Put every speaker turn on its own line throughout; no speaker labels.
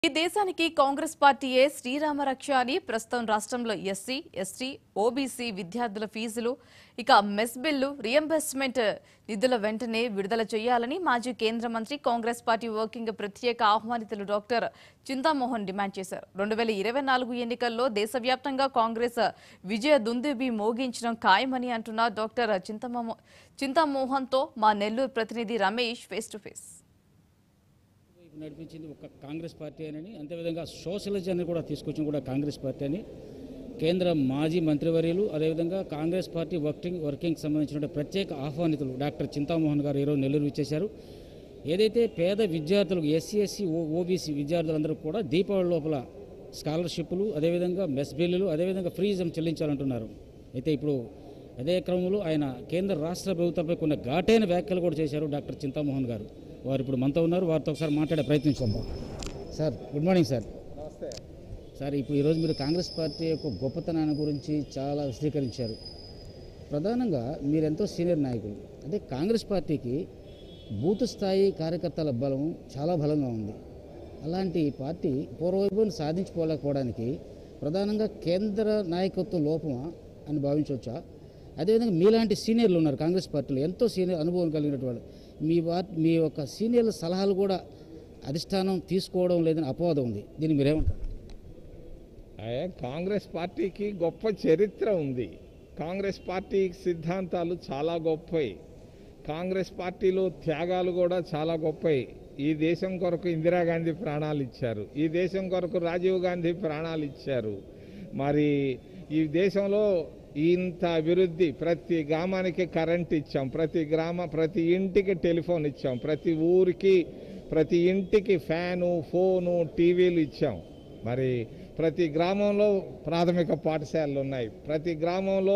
ఈ దేశానికి కాంగ్రెస్ పార్టీయే శ్రీరామ రక్ష అని ప్రస్తుతం రాష్ట్రంలో ఎస్సీ ఎస్టీ ఓబీసీ విద్యార్థుల ఫీజులు ఇక మెస్ బిల్లు రియంబర్స్మెంట్ నిధుల వెంటనే విడుదల చేయాలని మాజీ కేంద్ర మంత్రి కాంగ్రెస్ పార్టీ వర్కింగ్ ప్రత్యేక ఆహ్వానితులు డాక్టర్ చింతామోహన్ డిమాండ్ చేశారు రెండు వేల ఇరవై నాలుగు ఎన్నికల్లో దేశవ్యాప్తంగా కాంగ్రెస్ విజయ దుందుబి మోగించడం ఖాయమని అంటున్న డాక్టర్ చింతమో చింతామోహన్తో మా నెల్లూరు ప్రతినిధి రమేష్ ఫేస్ టు ఫేస్
వైపు నడిపించింది ఒక కాంగ్రెస్ పార్టీ అని అంతేవిధంగా సోషలిజాన్ని కూడా తీసుకొచ్చింది కూడా కాంగ్రెస్ పార్టీ అని కేంద్ర మాజీ మంత్రివర్యులు అదేవిధంగా కాంగ్రెస్ పార్టీ వర్కింగ్ వర్కింగ్ సంబంధించిన ప్రత్యేక ఆహ్వానితులు డాక్టర్ చింతామోహన్ గారు ఈరోజు నెల్లూరు ఇచ్చేశారు ఏదైతే పేద విద్యార్థులకు ఎస్సీ ఎస్సీ ఓ ఓబీసీ విద్యార్థులందరూ కూడా దీపావళి లోపల స్కాలర్షిప్లు అదేవిధంగా మెస్ బిల్లులు అదేవిధంగా ఫ్రీజం చెల్లించాలంటున్నారు అయితే ఇప్పుడు అదే క్రమంలో ఆయన కేంద్ర రాష్ట్ర ప్రభుత్వంపై కొన్ని ఘాటైన వ్యాఖ్యలు కూడా చేశారు డాక్టర్ చింతామోహన్ గారు వారు ఇప్పుడు మనతో ఉన్నారు వారితో ఒకసారి మాట్లాడే ప్రయత్నం చేద్దాం sir good morning sir sir ఇప్పుడు ఈరోజు మీరు కాంగ్రెస్ పార్టీ యొక్క గొప్పతనాన్ని గురించి చాలా విశదీకరించారు ప్రధానంగా మీరెంతో సీనియర్ నాయకులు అంటే కాంగ్రెస్ పార్టీకి బూత్ స్థాయి కార్యకర్తల బలం చాలా బలంగా ఉంది అలాంటి పార్టీ పూర్వవైపును సాధించుకోలేకపోవడానికి ప్రధానంగా కేంద్ర నాయకత్వ లోపమా అని భావించవచ్చా అదేవిధంగా మీలాంటి సీనియర్లు ఉన్నారు కాంగ్రెస్ పార్టీలో ఎంతో సీనియర్ అనుభవం కలిగినటువంటి వాళ్ళు మీ పార్టీ మీ యొక్క సీనియర్ల సలహాలు కూడా అధిష్టానం తీసుకోవడం లేదని అపవాదం ఉంది దీన్ని మీరేమంటారు
అయ్యా, కాంగ్రెస్ పార్టీకి గొప్ప చరిత్ర ఉంది కాంగ్రెస్ పార్టీ సిద్ధాంతాలు చాలా గొప్పవి కాంగ్రెస్ పార్టీలో త్యాగాలు కూడా చాలా గొప్పవి ఈ దేశం కొరకు ఇందిరాగాంధీ ప్రాణాలు ఇచ్చారు ఈ దేశం కొరకు రాజీవ్ గాంధీ ప్రాణాలు ఇచ్చారు మరి ఈ దేశంలో ఇంత అభివృద్ధి ప్రతి గ్రామానికి కరెంట్ ఇచ్చాం ప్రతి గ్రామ ప్రతి ఇంటికి టెలిఫోన్ ఇచ్చాం ప్రతి ఊరికి ప్రతి ఇంటికి ఫ్యాను ఫోను టీవీలు ఇచ్చాం మరి ప్రతి గ్రామంలో ప్రాథమిక పాఠశాలలు ఉన్నాయి ప్రతి గ్రామంలో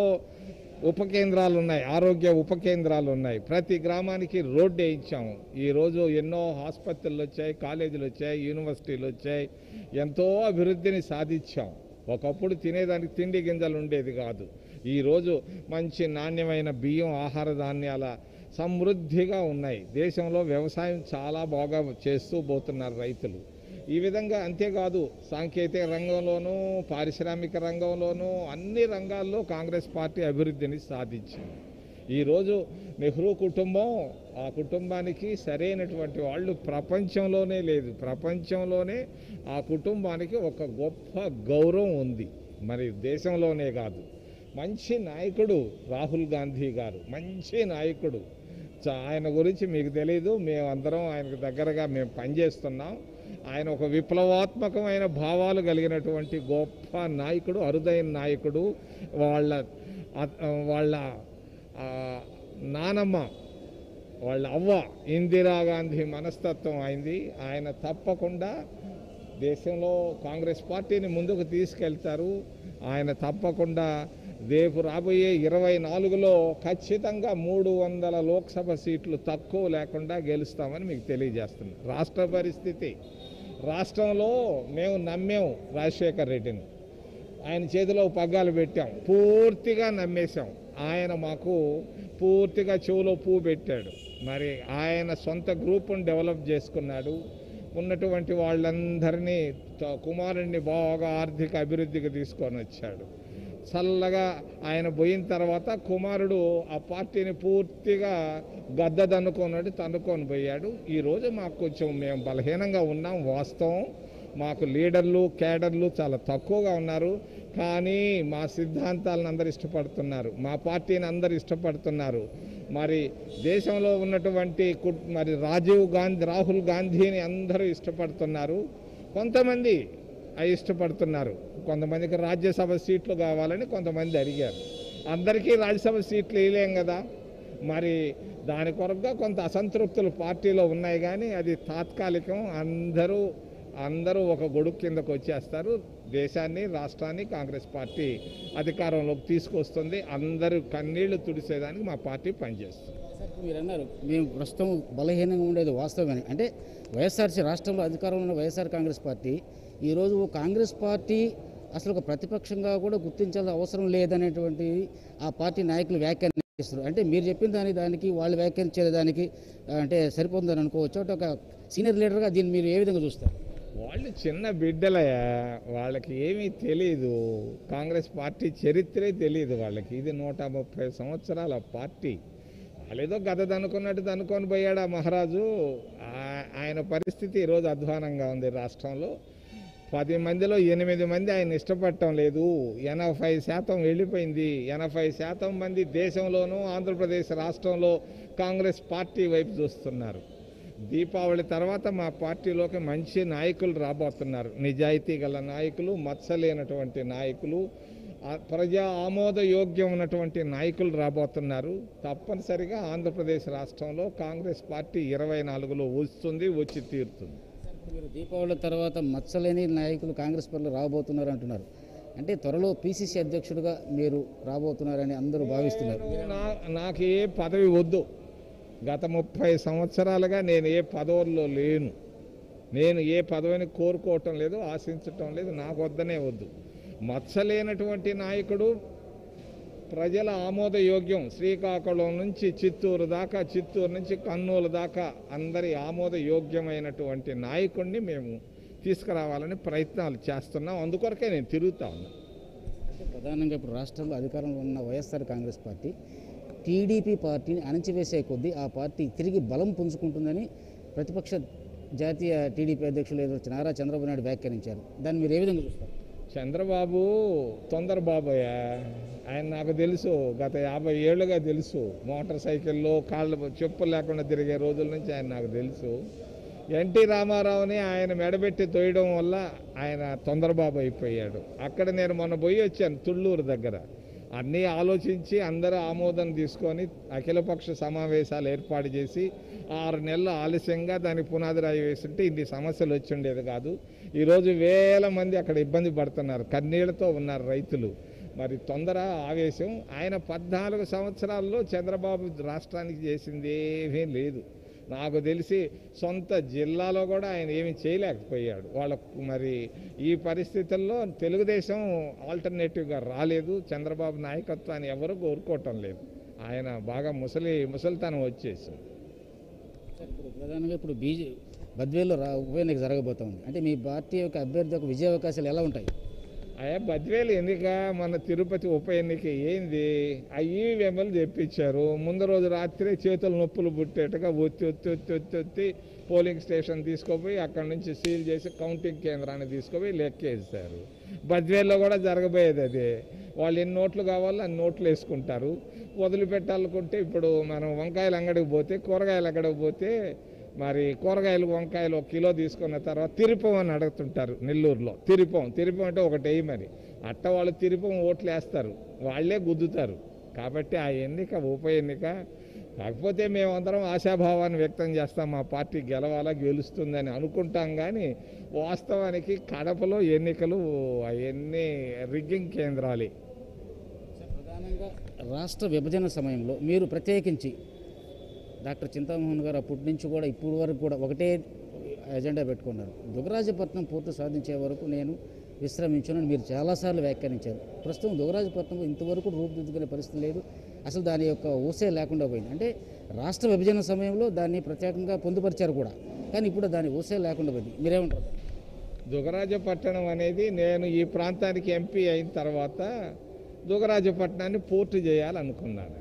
ఉప కేంద్రాలు ఉన్నాయి ఆరోగ్య ఉప కేంద్రాలు ఉన్నాయి ప్రతి గ్రామానికి రోడ్డు వేయించాము ఈరోజు ఎన్నో ఆసుపత్రులు వచ్చాయి కాలేజీలు వచ్చాయి యూనివర్సిటీలు వచ్చాయి ఎంతో అభివృద్ధిని సాధించాం ఒకప్పుడు తినేదానికి తిండి గింజలు ఉండేది కాదు ఈరోజు మంచి నాణ్యమైన బియ్యం ఆహార ధాన్యాల సమృద్ధిగా ఉన్నాయి దేశంలో వ్యవసాయం చాలా బాగా చేస్తూ పోతున్నారు రైతులు ఈ విధంగా అంతేకాదు సాంకేతిక రంగంలోనూ పారిశ్రామిక రంగంలోనూ అన్ని రంగాల్లో కాంగ్రెస్ పార్టీ అభివృద్ధిని సాధించింది ఈరోజు నెహ్రూ కుటుంబం ఆ కుటుంబానికి సరైనటువంటి వాళ్ళు ప్రపంచంలోనే లేదు ప్రపంచంలోనే ఆ కుటుంబానికి ఒక గొప్ప గౌరవం ఉంది మరి దేశంలోనే కాదు మంచి నాయకుడు రాహుల్ గాంధీ గారు మంచి నాయకుడు చ- ఆయన గురించి మీకు తెలీదు మేమందరం ఆయనకు దగ్గరగా మేము పనిచేస్తున్నాం ఆయన ఒక విప్లవాత్మకమైన భావాలు కలిగినటువంటి గొప్ప నాయకుడు అరుదైన నాయకుడు వాళ్ళ అ- వాళ్ళ ఆ, నానమ్మ వాళ్ళ అవ్వ ఇందిరాగాంధీ మనస్తత్వం అయింది ఆయన తప్పకుండా దేశంలో కాంగ్రెస్ పార్టీని ముందుకు తీసుకెళ్తారు ఆయన తప్పకుండా రేపు రాబోయే ఇరవై నాలుగులో ఖచ్చితంగా మూడు వందల లోక్సభ సీట్లు తక్కువ లేకుండా గెలుస్తామని మీకు తెలియజేస్తున్నాం రాష్ట్ర పరిస్థితి రాష్ట్రంలో మేము నమ్మాం రాజశేఖర్ రెడ్డిని ఆయన చేతిలో పగ్గాలు పెట్టాం పూర్తిగా నమ్మేశాం ఆయన మాకు పూర్తిగా చెవులో పువ్వు పెట్టాడు మరి ఆయన సొంత గ్రూపును డెవలప్ చేసుకున్నాడు ఉన్నటువంటి వాళ్ళందరినీ త- కుమారుణ్ణి బాగా ఆర్థిక అభివృద్ధికి తీసుకొని వచ్చాడు చల్లగా ఆయన పోయిన తర్వాత కుమారుడు ఆ పార్టీని పూర్తిగా గద్ద దన్నుకున్నాడు తన్నుకొని పోయాడు ఈరోజు మాకు కొంచెం మేము బలహీనంగా ఉన్నాం వాస్తవం మాకు లీడర్లు కేడర్లు చాలా తక్కువగా ఉన్నారు కానీ మా సిద్ధాంతాలను అందరు ఇష్టపడుతున్నారు మా పార్టీని అందరు ఇష్టపడుతున్నారు మరి దేశంలో ఉన్నటువంటి కు- మరి రాజీవ్ గాంధీ రాహుల్ గాంధీని అందరూ ఇష్టపడుతున్నారు కొంతమంది అవి ఇష్టపడుతున్నారు కొంతమందికి రాజ్యసభ సీట్లు కావాలని కొంతమంది అడిగారు అందరికీ రాజ్యసభ సీట్లు వేయలేం కదా మరి దాని కొరకుగా కొంత అసంతృప్తులు పార్టీలో ఉన్నాయి కానీ అది తాత్కాలికం అందరూ అందరూ ఒక గొడుగు కిందకు వచ్చేస్తారు దేశాన్ని రాష్ట్రాన్ని కాంగ్రెస్ పార్టీ అధికారంలోకి తీసుకొస్తుంది అందరూ కన్నీళ్లు తుడిసేదానికి మా పార్టీ పనిచేస్తుంది
సార్ ఇప్పుడు మీరు అన్నారు మేము ప్రస్తుతం బలహీనంగా ఉండేది వాస్తవమే అంటే వైఎస్ఆర్సీ రాష్ట్రంలో అధికారంలో ఉన్న వైఎస్ఆర్ కాంగ్రెస్ పార్టీ ఈరోజు కాంగ్రెస్ పార్టీ అసలు ఒక ప్రతిపక్షంగా కూడా గుర్తించాల్సిన అవసరం లేదనేటువంటి ఆ పార్టీ నాయకులు వ్యాఖ్యానిస్తారు అంటే మీరు చెప్పిన దాని దానికి వాళ్ళు వ్యాఖ్యానించే దానికి ఆ, అంటే సరిపోతుందని అనుకోవచ్చు అంటే ఒక సీనియర్ లీడర్గా దీన్ని మీరు ఏ విధంగా చూస్తారు
వాళ్ళు చిన్న బిడ్డలయా వాళ్ళకి ఏమీ తెలియదు కాంగ్రెస్ పార్టీ చరిత్రే తెలియదు వాళ్ళకి ఇది నూట ముప్పై సంవత్సరాల పార్టీ వాళ్ళేదో గద దనుకున్నట్టు దనుకొని పోయాడు ఆ మహారాజు ఆ- ఆయన పరిస్థితి ఈరోజు అధ్వానంగా ఉంది రాష్ట్రంలో పది మందిలో ఎనిమిది మంది ఆయన ఇష్టపడటం లేదు ఎనభై శాతం వెళ్ళిపోయింది ఎనభై శాతం మంది దేశంలోనూ ఆంధ్రప్రదేశ్ రాష్ట్రంలో కాంగ్రెస్ పార్టీ వైపు చూస్తున్నారు దీపావళి తర్వాత మా పార్టీలోకి మంచి నాయకులు రాబోతున్నారు నిజాయితీ గల నాయకులు మత్సలేనటువంటి నాయకులు ఆ ప్రజా ఆమోదయోగ్యం ఉన్నటువంటి నాయకులు రాబోతున్నారు తప్పనిసరిగా ఆంధ్రప్రదేశ్ రాష్ట్రంలో కాంగ్రెస్ పార్టీ ఇరవై నాలుగులో వస్తుంది వచ్చి తీరుతుంది
మీరు దీపావళి తర్వాత మచ్చలేని నాయకులు కాంగ్రెస్ పార్టీలో రాబోతున్నారు అంటున్నారు అంటే త్వరలో పిసిసి అధ్యక్షుడిగా మీరు రాబోతున్నారని అందరూ భావిస్తున్నారు
నా- నాకు ఏ పదవి వద్దు గత ముప్పై సంవత్సరాలుగా నేను ఏ పదవుల్లో లేను నేను ఏ పదవిని కోరుకోవటం లేదు ఆశించటం లేదు నాకు వద్దనే వద్దు మచ్చలేనటువంటి నాయకుడు ప్రజల ఆమోదయోగ్యం శ్రీకాకుళం నుంచి చిత్తూరు దాకా చిత్తూరు నుంచి కర్నూలు దాకా అందరి ఆమోదయోగ్యమైనటువంటి నాయకుడిని మేము తీసుకురావాలని ప్రయత్నాలు చేస్తున్నాం అందుకొరకే నేను తిరుగుతా ఉన్నా
అంటే ప్రధానంగా ఇప్పుడు రాష్ట్రంలో అధికారంలో ఉన్న వైఎస్ఆర్ కాంగ్రెస్ పార్టీ టీడీపీ పార్టీని అణచివేసే కొద్దీ ఆ పార్టీ తిరిగి బలం పుంజుకుంటుందని ప్రతిపక్ష జాతీయ టీడీపీ అధ్యక్షులు ఏదో నారా చంద్రబాబు నాయుడు వ్యాఖ్యానించారు దాన్ని మీరు ఏ విధంగా చూస్తారు
చంద్రబాబు తొందర బాబయ్య ఆయన నాకు తెలుసు గత యాభై ఏళ్ళుగా తెలుసు మోటార్ సైకిల్లో కాళ్ళు చెప్పులు లేకుండా తిరిగే రోజుల నుంచి ఆయన నాకు తెలుసు ఎన్టీ రామారావుని ఆయన మెడబెట్టి తోయడం వల్ల ఆయన తొందరబాబు అయిపోయాడు అక్కడ నేను మొన్న పోయి వచ్చాను తుళ్ళూరు దగ్గర అన్నీ ఆలోచించి అందరూ ఆమోదం తీసుకొని అఖిలపక్ష సమావేశాలు ఏర్పాటు చేసి ఆరు నెలలు ఆలస్యంగా దానికి పునాది రాయి వేస్తుంటే ఇన్ని సమస్యలు వచ్చి ఉండేది కాదు ఈరోజు వేల మంది అక్కడ ఇబ్బంది పడుతున్నారు కన్నీళ్లతో ఉన్నారు రైతులు మరి తొందర ఆవేశం ఆయన పద్నాలుగు సంవత్సరాల్లో చంద్రబాబు రాష్ట్రానికి చేసింది ఏమీ లేదు నాకు తెలిసి సొంత జిల్లాలో కూడా ఆయన ఏమీ చేయలేకపోయాడు వాళ్ళకు మరి ఈ పరిస్థితుల్లో తెలుగుదేశం ఆల్టర్నేటివ్గా రాలేదు చంద్రబాబు నాయకత్వాన్ని ఎవరు కోరుకోవటం లేదు ఆయన బాగా ముసలి ముసలితనం వచ్చేసింది
సార్, ఇప్పుడు ప్రధానంగా ఇప్పుడు బీజే బద్వేల్లో రా ఉప ఎన్నిక జరగబోతోంది అంటే మీ పార్టీ యొక్క అభ్యర్థి యొక్క విజయ అవకాశాలు ఎలా ఉంటాయి
అయ్యా బద్వేలు ఎన్నిక మన తిరుపతి ఉప ఎన్నిక ఏంది ఆ ఈవీఎంలు తెప్పించారు ముందు రోజు రాత్రి చేతులు నొప్పులు పుట్టేట్టుగా ఒత్తి ఒత్తి ఒత్తి ఒత్తి ఒత్తి పోలింగ్ స్టేషన్ తీసుకుపోయి అక్కడ నుంచి సీల్ చేసి కౌంటింగ్ కేంద్రాన్ని తీసుకుపోయి లెక్కేస్తారు బద్వేల్లో కూడా జరగబోయేది అదే వాళ్ళు ఎన్ని నోట్లు కావాలో అన్ని నోట్లు వేసుకుంటారు వదిలిపెట్టాలనుకుంటే ఇప్పుడు మనం వంకాయలు అంగడికి పోతే కూరగాయలు అంగడికి పోతే మరి కూరగాయలు వంకాయలు ఒక కిలో తీసుకున్న తర్వాత తిరుపం అని అడుగుతుంటారు నెల్లూరులో తిరుపం తిరుపం అంటే ఒకటి వేయమని అట్ట వాళ్ళు తిరుపం ఓట్లు వేస్తారు వాళ్ళే గుద్దుతారు కాబట్టి ఆ ఎన్నిక ఉప ఎన్నిక కాకపోతే మేమందరం ఆశాభావాన్ని వ్యక్తం చేస్తాం మా పార్టీ గెలవాలా గెలుస్తుందని అనుకుంటాం కానీ వాస్తవానికి కడపలో ఎన్నికలు అవన్నీ రిగ్గింగ్ కేంద్రాలే
సార్, ప్రధానంగా రాష్ట్ర విభజన సమయంలో మీరు ప్రత్యేకించి డాక్టర్ చింతామోహన్ గారు అప్పటి నుంచి కూడా ఇప్పుడు వరకు కూడా ఒకటే ఎజెండా పెట్టుకున్నారు దుగరాజపట్నం పూర్తి సాధించే వరకు నేను విశ్రమించునని మీరు చాలాసార్లు వ్యాఖ్యానించారు ప్రస్తుతం దుగరాజపట్నం ఇంతవరకు రూపుదిద్దుకునే పరిస్థితి లేదు అసలు దాని యొక్క ఊసే లేకుండా పోయింది అంటే రాష్ట్ర విభజన సమయంలో దాన్ని ప్రత్యేకంగా పొందుపరిచారు కూడా కానీ ఇప్పుడు దాని ఊసే లేకుండా పోయింది మీరేమంటారు
దుగరాజపట్నం అనేది నేను ఈ ప్రాంతానికి ఎంపీ అయిన తర్వాత దుగరాజపట్నాన్ని పూర్తి చేయాలనుకున్నాను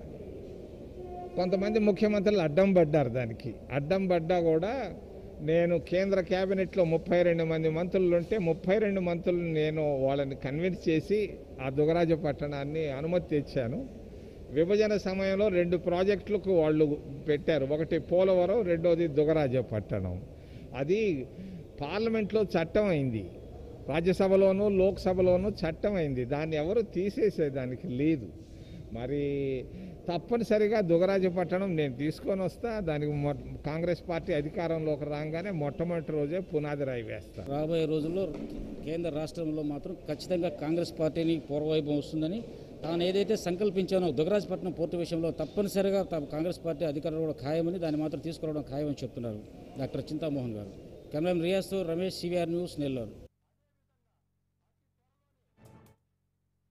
కొంతమంది ముఖ్యమంత్రులు అడ్డం పడ్డారు దానికి అడ్డం పడ్డా కూడా నేను కేంద్ర కేబినెట్లో ముప్పై రెండు మంది మంత్రులు ఉంటే ముప్పై రెండు మంత్రులు నేను వాళ్ళని కన్విన్స్ చేసి ఆ దుగరాజపట్టణాన్ని అనుమతి తెచ్చాను విభజన సమయంలో రెండు ప్రాజెక్టులకు వాళ్ళు పెట్టారు ఒకటి పోలవరం రెండోది దుగరాజపట్టణం అది పార్లమెంట్లో చట్టం అయింది రాజ్యసభలోనూ లోక్సభలోనూ చట్టం అయింది దాన్ని ఎవరు తీసేసేదానికి లేదు మరి తప్పనిసరిగా దుగరాజపట్నం నేను తీసుకొని వస్తా దానికి మొ- కాంగ్రెస్ పార్టీ అధికారంలోకి రాగానే మొట్టమొదటి రోజే పునాది రాయి వేస్తా
రాబోయే రోజుల్లో కేంద్ర రాష్ట్రంలో మాత్రం ఖచ్చితంగా కాంగ్రెస్ పార్టీని పూర్వవైభవం వస్తుందని తాను ఏదైతే సంకల్పించానో దుగరాజపట్నం పోర్టు విషయంలో తప్పనిసరిగా తా- కాంగ్రెస్ పార్టీ అధికారంలో కూడా ఖాయమని దాన్ని మాత్రం తీసుకురావడం ఖాయమని చెప్తున్నారు డాక్టర్ చింతామోహన్ గారు camera Riyas Ramesh CVR News Nellore